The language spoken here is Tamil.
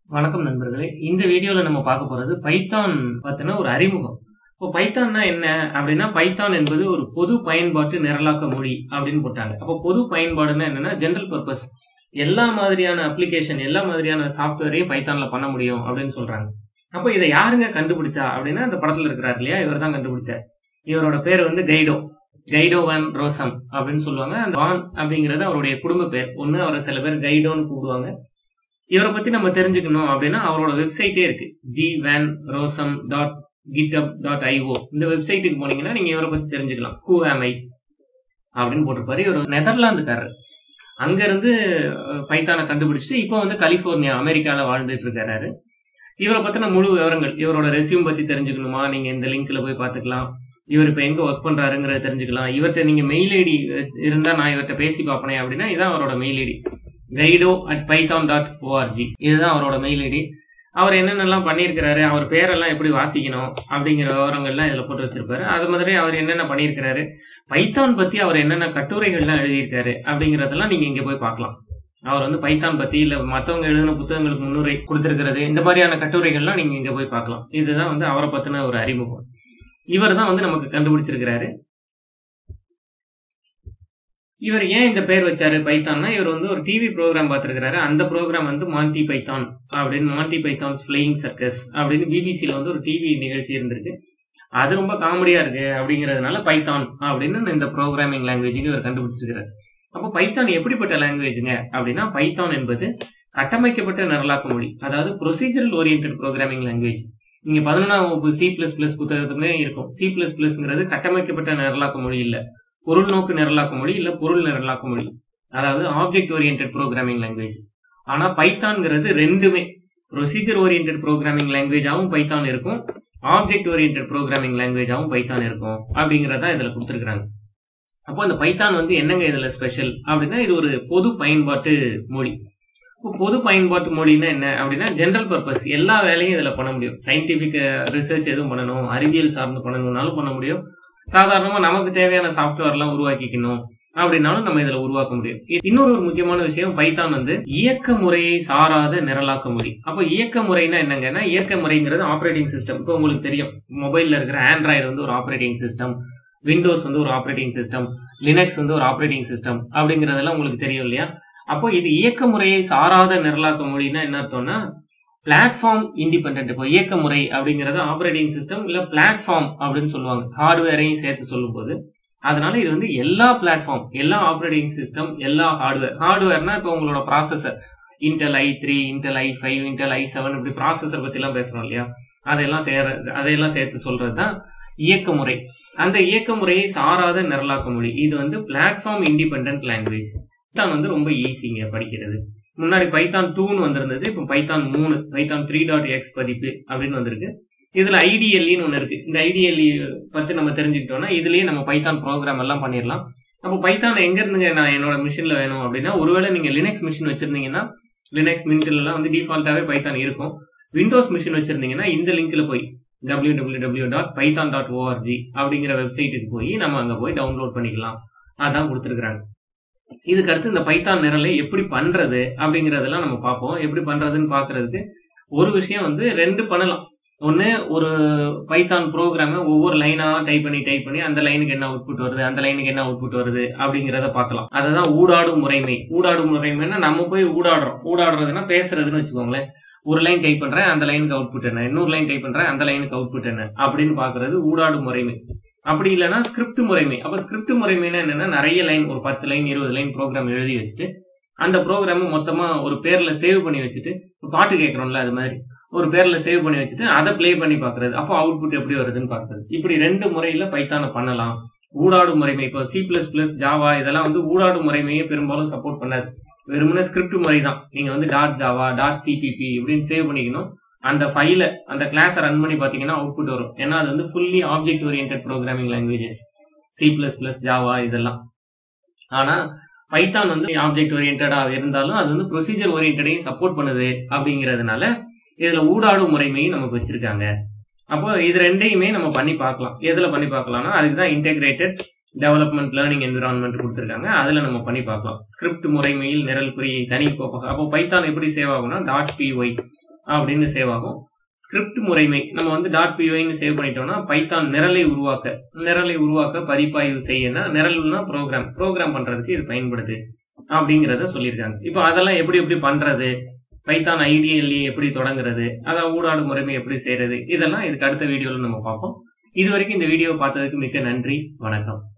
வணக்கம் நண்பர்களே இந்த வீடியோல நம்ம பார்க்க போறது பைத்தான் பத்தின ஒரு அறிமுகம் இப்போ பைத்தான்னா என்ன அப்படின்னா பைத்தான் என்பது ஒரு பொது பயன்பாட்டு நிரலாக்க மொழி அப்படின்னு போட்டாங்க அப்போ பொது பயன்பாடுன்னா என்னன்னா ஜெனரல் பர்பஸ் எல்லா மாதிரியான அப்ளிகேஷன் எல்லா மாதிரியான சாஃப்ட்வேரையும் பைத்தான்ல பண்ண முடியும் அப்படின்னு சொல்றாங்க அப்போ இதை யாருங்க கண்டுபிடிச்சா அப்படின்னா அந்த படத்துல இருக்கிறார் இல்லையா இவர் தான் கண்டுபிடிச்சார் இவரோட பேர் வந்து கைடோ கைடோ வான் ரோசம் அப்படின்னு சொல்லுவாங்க அந்த வான் அப்படிங்கிறது அவருடைய குடும்ப பேர் ஒன்று அவரை சில பேர் கைடோன்னு கூப்பிடுவாங்க இவரை பத்தி நம்ம தெரிஞ்சுக்கணும் அப்படின்னா அவரோட வெப்சைட்டே இருக்கு G van Rossum dot GitHub dot IO இந்த வெப்சைட்டுக்கு போனீங்கன்னா நீங்க இவரை பத்தி தெரிஞ்சுக்கலாம் ஹூ ஆம் ஐ அப்படின்னு போட்டிருப்பாரு இவர் நெதர்லாந்துக்காரர் அங்க இருந்து அஹ், பைத்தானை கண்டுபிடிச்சிட்டு இப்போ வந்து கலிபோர்னியா அமெரிக்கால வாழ்ந்துட்டு இருக்காரு இவரை பத்தின முழு விவரங்கள் இவரோட ரெசியூம் பத்தி தெரிஞ்சுக்கணுமா நீங்க இந்த லிங்க்ல போய் பார்த்துக்கலாம் இவர் இப்போ எங்க ஒர்க் பண்றாருங்கிறத தெரிஞ்சுக்கலாம் இவர்கிட்ட நீங்க மெயில் ஐடி இருந்தா நான் இவர்கிட்ட பேசி பார்ப்பனே அப்படின்னா இதான் அவரோட mail ID Guido at Python dot ORG இதுதான் அவரோட மெயில் ஐடி அவர் என்னென்னலாம் பண்ணியிருக்கிறாரு அவர் பேரெல்லாம் எப்படி வாசிக்கணும் அப்படிங்கிற விவரங்கள்லாம் இதில் போட்டு வச்சிருப்பாரு அது மாதிரி அவர் என்னென்ன பண்ணியிருக்கிறாரு பைத்தான் பத்தி அவர் என்னென்ன கட்டுரைகள்லாம் எழுதியிருக்காரு அப்படிங்கிறதெல்லாம் நீங்க இங்க போய் பார்க்கலாம் அவர் வந்து பைத்தான் பத்தி இல்ல மத்தவங்க எழுதின புத்தகங்களுக்கு முன்னுரை கொடுத்திருக்கிறது இந்த மாதிரியான கட்டுரைகள்லாம் நீங்க இங்க போய் பார்க்கலாம் இதுதான் வந்து அவரை பத்தின ஒரு அறிமுகம் இவர் தான் வந்து நமக்கு கண்டுபிடிச்சிருக்கிறாரு இவர் ஏன் இந்த பேர் வச்சாரு பைத்தான்னா இவர் வந்து ஒரு டிவி ப்ரோக்ராம் பார்த்திருக்கிறாரு அந்த ப்ரோக்ராம் வந்து மாண்டி பைத்தான் அப்படின்னு மாண்டி பைத்தான்ஸ் ஃபிளையிங் சர்க்கஸ் அப்படின்னு பிபிசியில் வந்து ஒரு டிவி நிகழ்ச்சி இருந்திருக்கு அது ரொம்ப காமெடியா இருக்கு அப்படிங்கிறதுனால பைத்தான் அப்படின்னு இந்த ப்ரோக்ராமிங் லாங்குவேஜுக்கு இவர் கண்டுபிடிச்சிருக்கிறார் அப்போ பைத்தான் எப்படிப்பட்ட லாங்குவேஜுங்க அப்படின்னா பைத்தான் என்பது கட்டமைக்கப்பட்ட நிரலாக்க மொழி அதாவது ப்ரொசீஜரல் ஓரியன்ட் ப்ரோக்ராமிங் லாங்குவேஜ் நீங்க பதினொன்றாம் வகுப்பு சி பிளஸ் பிளஸ் புத்தகத்துக்குமே இருக்கும் சி பிளஸ் பிளஸ்ங்கிறது கட்டமைக்கப்பட்ட நிரலாக்க மொழி இல்ல பொருள் நோக்கு நிரலாக்க மொழி இல்ல பொருள் நிரலாக்க மொழி அதாவது ஆப்ஜெக்ட் ஓரியன்ட் ப்ரோக்ராமிங் லாங்குவேஜ் ஆனா பைத்தான்ங்கிறது ரெண்டுமே ப்ரொசீஜர் ஓரியன்ட் ப்ரோக்ராமிங் லாங்குவேஜாவும் பைத்தான் இருக்கும் ஆப்ஜெக்ட் ஓரியன்ட் ப்ரோக்ராமிங் லாங்குவேஜாவும் பைத்தான் இருக்கும் அப்படிங்கறத இதுல கொடுத்துருக்காங்க அப்போ இந்த பைத்தான் வந்து என்னங்க இதுல ஸ்பெஷல் அப்படின்னா இது ஒரு பொது பயன்பாட்டு மொழி இப்போ பொது பயன்பாட்டு மொழின்னா என்ன அப்படின்னா ஜென்ரல் பர்பஸ் எல்லா வேலையும் இதுல பண்ண முடியும் சயின்டிபிக் ரிசர்ச் எதுவும் பண்ணணும் அறிவியல் சார்ந்து பண்ணணும்னாலும் பண்ண முடியும் சாதாரணமா நமக்கு தேவையான சாஃப்ட்வேர் எல்லாம் உருவாக்கிக்கணும் அப்படின்னாலும் நம்ம இதுல உருவாக்க முடியும் இ- இன்னொரு ஒரு முக்கியமான விஷயம் பைத்தான் வந்து இயக்க முறையை சாராத நிரலாக்க மொழி அப்போ இயக்க முறைனா என்னங்கன்னா இயக்க முறைங்கிறது ஆப்ரேட்டிங் சிஸ்டம் இப்போ உங்களுக்கு தெரியும் மொபைல்ல இருக்கிற ஆண்ட்ராய்டு வந்து ஒரு ஆப்ரேட்டிங் சிஸ்டம் விண்டோஸ் வந்து ஒரு ஆப்ரேட்டிங் சிஸ்டம் லினக்ஸ் வந்து ஒரு ஆப்ரேட்டிங் சிஸ்டம் அப்படிங்கறதெல்லாம் உங்களுக்கு தெரியும் இல்லையா அப்போ இது இயக்க முறையை சாராத நிரலாக்க மொழின்னா என்ன அர்த்தம்னா பிளாட்ஃபார்ம் இண்டிபெண்ட் இப்போ இயக்க முறை அப்படிங்கறது ஆப்ரேட்டிங் சிஸ்டம் இல்ல பிளாட்ஃபார்ம் அப்படின்னு சொல்லுவாங்க ஹார்ட்வேரையும் சேர்த்து சொல்லும்போது அதனால இது வந்து எல்லா பிளாட்ஃபார்ம் எல்லா ஆப்ரேட்டிங் சிஸ்டம் எல்லா ஹார்ட்வேர் ஹார்ட்வேர்னா இப்போ உங்களோட processor Intel i three Intel i five Intel i seven இப்படி ப்ராசஸர் பத்தி எல்லாம் பேசுறோம் இல்லையா அதெல்லாம் சேர அதையெல்லாம் சேர்த்து சொல்றது தான் இயக்க முறை அந்த இயக்க முறையை சாராத நிரலாக்க மொழி இது வந்து பிளாட்ஃபார்ம் இண்டிபெண்ட் லாங்குவேஜ் பைத்தான் வந்து ரொம்ப ஈஸிங்க படிக்கிறது முன்னாடி பைத்தான் டூன்னு வந்திருந்தது இப்போ பைத்தான் மூணு பைத்தான் த்ரீ டாட் எக்ஸ் பதிப்பு அப்படின்னு வந்திருக்கு இதுல ஐடிஎல்இன்னு ஒன்று இருக்கு இந்த ஐடிஎல்இ பத்தி நம்ம தெரிஞ்சுக்கிட்டோம்னா இதுலயே நம்ம பைத்தான் ப்ரோக்ராம் எல்லாம் பண்ணிடலாம் அப்போ பைத்தான் எங்க இருந்துங்க நான் என்னோட மிஷின்ல வேணும் அப்படின்னா ஒருவேளை நீங்க லினக்ஸ் மிஷின் வச்சிருந்தீங்கன்னா லினக்ஸ் மின்டில் எல்லாம் வந்து டிஃபால்ட்டாவே பைத்தான் இருக்கும் விண்டோஸ் மிஷின் வச்சிருந்தீங்கன்னா இந்த லிங்க்ல போய் W W W dot Python dot ORG அப்படிங்கிற வெப்சைட்டுக்கு போய் நம்ம அங்க போய் டவுன்லோட் பண்ணிக்கலாம் அதான் கொடுத்துருக்காங்க இதுக்கு அடுத்து இந்த பைத்தான் நிரலை எப்படி பண்றது அப்படிங்கறதெல்லாம் நம்ம பார்ப்போம் எப்படி பண்றதுன்னு பாக்குறதுக்கு ஒரு விஷயம் வந்து ரெண்டு பண்ணலாம் ஒன்னு ஒரு பைத்தான் ப்ரோக்ராம ஒவ்வொரு லைனா டைப் பண்ணி டைப் பண்ணி அந்த லைனுக்கு என்ன அவுட்புட் வருது அந்த லைனுக்கு என்ன அவுட்புட் வருது அப்படிங்கறத பார்க்கலாம் அதுதான் ஊடாடும் முறைமை ஊடாடும் முறைமைன்னா நம்ம போய் ஊடாடுறோம் ஊடாடுறதுன்னா பேசுறதுன்னு வச்சுக்கோங்களேன் ஒரு லைன் டைப் பண்றேன் அந்த லைனுக்கு அவுட்புட் என்ன இன்னொரு லைன் டைப் பண்றேன் அந்த லைனுக்கு அவுட்புட் என்ன அப்படின்னு பாக்குறது ஊடாடும் முறைமை அப்படி இல்லைன்னா ஸ்கிரிப்ட் முறைமை அப்ப ஸ்கிரிப்ட் முறைமைனா என்னன்னா நிறைய லைன் ஒரு பத்து லைன் இருபது லைன் ப்ரோக்ராம் எழுதி வச்சுட்டு அந்த ப்ரோக்ராம் மொத்தமா ஒரு பேர்ல சேவ் பண்ணி வச்சுட்டு இப்ப பாட்டு கேட்கறோம்ல அது மாதிரி ஒரு பேர்ல சேவ் பண்ணி வச்சுட்டு அதை ப்ளே பண்ணி பாக்குறது அப்போ அவுட்புட் எப்படி வருதுன்னு பாக்குறது இப்படி ரெண்டு முறையில பைத்தான பண்ணலாம் ஊடாடு முறைமை இப்போ சி பிளஸ் பிளஸ் ஜாவா இதெல்லாம் வந்து ஊடாடு முறைமையே பெரும்பாலும் சப்போர்ட் பண்ணாது வெறுமனே ஸ்கிரிப்ட் முறை தான் நீங்க வந்து டாட் ஜாவா டாட் சிபிபி இப்படின்னு சேவ் பண்ணிக்கணும் அந்த ஃபைல அந்த கிளாஸை ரன் பண்ணி பாத்தீங்கன்னா அவுட்புட் வரும் ஏன்னா அது வந்து fully object orient programming languages C plus plus Java இதெல்லாம் ஆனா பைத்தான் வந்து ஆப்ஜெக்ட் ஓரியன்டா இருந்தாலும் அது வந்து ப்ரொசீஜர் ஓரியன்டையும் சப்போர்ட் பண்ணுது அப்படிங்கறதுனால இதுல ஊடாடும் முறைமையும் நமக்கு வச்சிருக்காங்க அப்போ இது ரெண்டையுமே நம்ம பண்ணி பார்க்கலாம் எதுல பண்ணி பார்க்கலாம்னா அதுக்கு தான் இன்டெகிரேட்டட் டெவலப்மெண்ட் லேர்னிங் என்விரான்மெண்ட் கொடுத்துருக்காங்க அதுல நம்ம பண்ணி பார்க்கலாம் ஸ்கிரிப்ட் முறைமையில் நிரல் குறியை தனி கோப்பகம் அப்போ பைத்தான் எப்படி சேவ் ஆகும்னா டாட் பிஒய் அப்படின்னு சேவ் ஆகும் ஸ்கிரிப்ட் முறைமை நம்ம வந்து டாட் பிஒய்னு சேவ் பண்ணிட்டோம்னா பைத்தான் நிரலை உருவாக்க நிரலை உருவாக்க பதிப்பாய்வு செய்யனா நிரல்னா ப்ரோக்ராம் ப்ரோக்ராம் பண்றதுக்கு இது பயன்படுது அப்படிங்கிறத சொல்லியிருக்காங்க இப்போ அதெல்லாம் எப்படி எப்படி பண்றது பைத்தான் ஐடிஎல்ஏ எப்படி தொடங்குறது அதான் ஊடாடு முறைமை எப்படி செய்யறது இதெல்லாம் இதுக்கு அடுத்த வீடியோவில் நம்ம பார்ப்போம் இது வரைக்கும் இந்த வீடியோவை பார்த்ததுக்கு மிக்க நன்றி வணக்கம்